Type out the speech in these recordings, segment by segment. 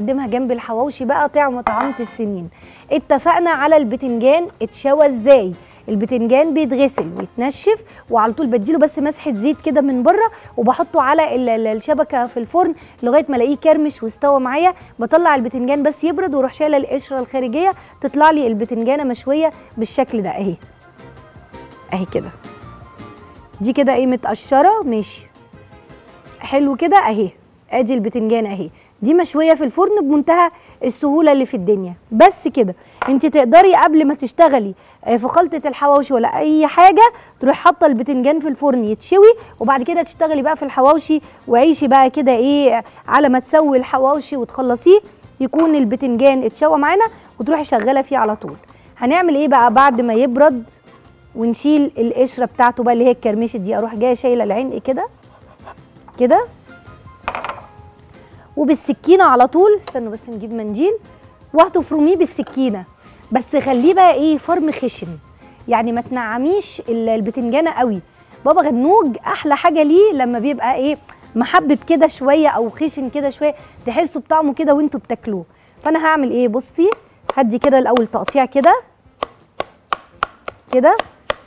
نقدمها جنب الحواوشي بقى طعم طعامة السنين اتفقنا على البتنجان اتشوى ازاي البتنجان بيتغسل ويتنشف وعلى طول بديله بس مسحه زيت كده من بره وبحطه على ال- ال- الشبكه في الفرن لغايه ما الاقيه كرمش واستوى معايا بطلع البتنجان بس يبرد واروح شايله القشره الخارجيه تطلع لي البتنجانه مشويه بالشكل ده اهي اهي كده دي كده ايه متقشره ماشي حلو كده اهي ادي البتنجان اهي دي مشويه في الفرن بمنتهى السهوله اللي في الدنيا بس كده انت تقدري قبل ما تشتغلي آه، في خلطه الحواوشي ولا اي حاجه تروحي حاطه البتنجان في الفرن يتشوي وبعد كده تشتغلي بقى في الحواوشي وعيشي بقى كده ايه على ما تسوي الحواوشي وتخلصيه يكون البتنجان اتشوى معانا وتروحي شغاله فيه على طول هنعمل ايه بقى بعد ما يبرد ونشيل القشره بتاعته بقى اللي هي الكرمشه دي اروح جايه شايله العنق كده كده وبالسكينه على طول استنوا بس نجيب منديل وهتفرميه بالسكينه بس خليه بقى ايه فرم خشن يعني ما تنعميش ال- البتنجانه قوي بابا غنوج احلى حاجه ليه لما بيبقى ايه محبب كده شويه او خشن كده شويه تحسوا بطعمه كده وانتوا بتاكلوه فانا هعمل ايه بصي هدي كده الاول تقطيع كده كده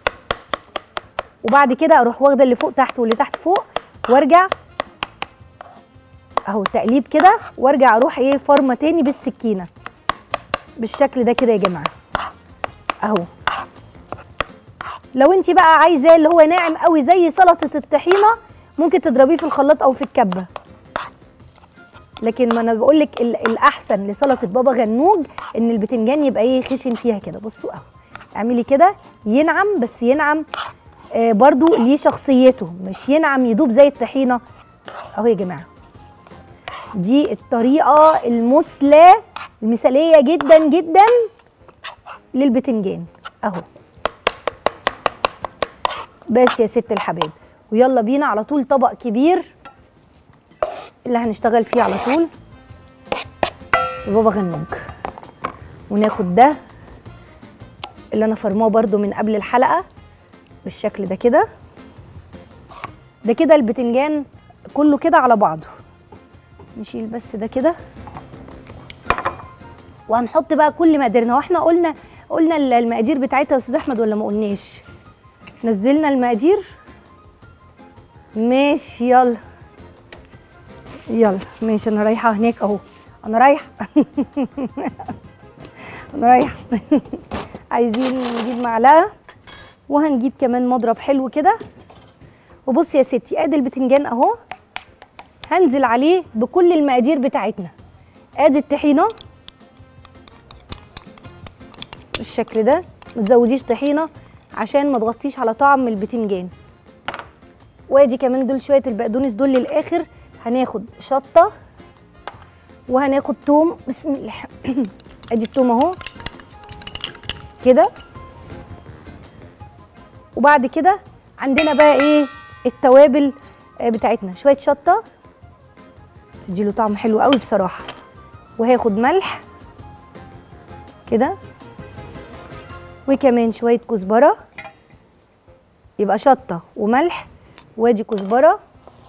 وبعد كده اروح واخده اللي فوق تحت واللي تحت فوق وارجع اهو تقليب كده وارجع اروح ايه فرمه تاني بالسكينه بالشكل ده كده يا جماعه اهو لو انت بقى عايزاه اللي هو ناعم قوي زي سلطه الطحينه ممكن تضربيه في الخلاط او في الكبه لكن ما انا بقول لك الاحسن لسلطه بابا غنوج ان البتنجان يبقى ايه خشن فيها كده بصوا اهو اعملي كده ينعم بس ينعم آه برضو ليه شخصيته مش ينعم يدوب زي الطحينه اهو يا جماعه دي الطريقه المثلى المثاليه جدا جدا للبتنجان اهو بس يا ست الحبايب ويلا بينا على طول طبق كبير اللي هنشتغل فيه على طول بابا غنوج وناخد ده اللي انا فرماه برده من قبل الحلقه بالشكل ده كده ده كده البتنجان كله كده على بعضه نشيل بس ده كده وهنحط بقى كل مقاديرنا واحنا قلنا قلنا المقادير بتاعتها يا استاذ احمد ولا ما قلناش نزلنا المقادير ماشي يلا يلا ماشي انا رايحه هناك اهو انا رايحه انا رايحه عايزين نجيب معلقه وهنجيب كمان مضرب حلو كده وبصي يا ستي ادي البتنجان اهو هنزل عليه بكل المقادير بتاعتنا ادي الطحينه بالشكل ده ما تزوديش طحينه عشان ما تغطيش على طعم البتنجان وادي كمان دول شويه البقدونس دول للاخر هناخد شطه وهناخد توم بسم الله ادي التوم اهو كده وبعد كده عندنا بقى ايه التوابل آه، بتاعتنا شويه شطه تديله طعم حلو قوي بصراحه وهاخد ملح كده وكمان شويه كزبره يبقى شطه وملح وادي كزبره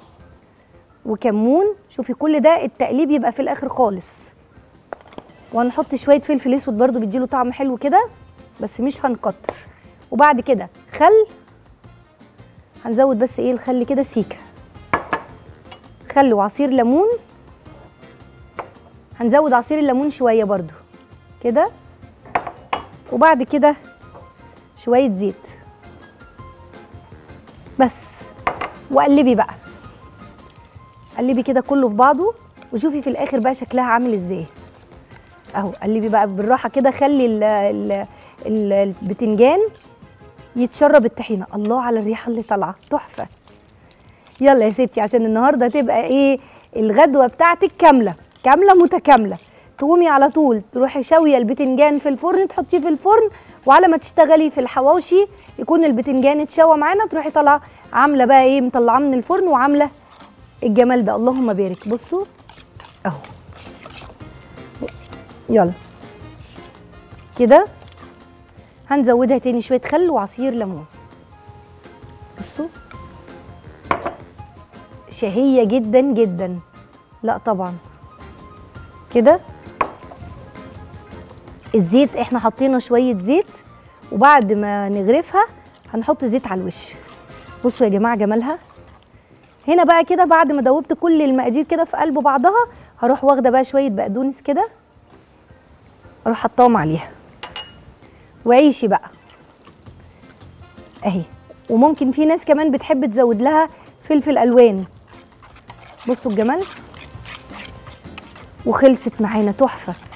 وكمون شوفي كل ده التقليب يبقى في الاخر خالص وهنحط شويه فلفل اسود برده بيديله طعم حلو كده بس مش هنكتر وبعد كده خل هنزود بس ايه الخل كده سيكه خل وعصير ليمون هنزود عصير الليمون شويه برده كده وبعد كده شويه زيت بس وقلبي بقى قلبي كده كله في بعضه وشوفي في الاخر بقى شكلها عامل ازاي اهو قلبي بقى بالراحه كده خلي ال ال ال البتنجان يتشرب الطحينه الله على الريحه اللي طالعه تحفه يلا يا ستي عشان النهارده تبقى ايه الغدوه بتاعتك كامله كامله متكامله تقومي على طول تروحي شاويه البتنجان في الفرن تحطيه في الفرن وعلى ما تشتغلي في الحواوشي يكون البتنجان اتشوى معانا تروحي طالعه عامله بقى ايه مطلعاه من الفرن وعامله الجمال ده اللهم بارك بصوا اهو يلا كده هنزودها تاني شويه خل وعصير ليمون بصوا شهيه جدا جدا لا طبعا كده الزيت احنا حطينا شويه زيت وبعد ما نغرفها هنحط زيت على الوش بصوا يا جماعه جمالها هنا بقى كده بعد ما دوبت كل المقادير كده في قلب بعضها هروح واخده بقى شويه بقدونس كده اروح حطاهم عليها وعيشي بقى اهي وممكن في ناس كمان بتحب تزود لها فلفل الوان بصوا الجمال وخلصت معانا تحفه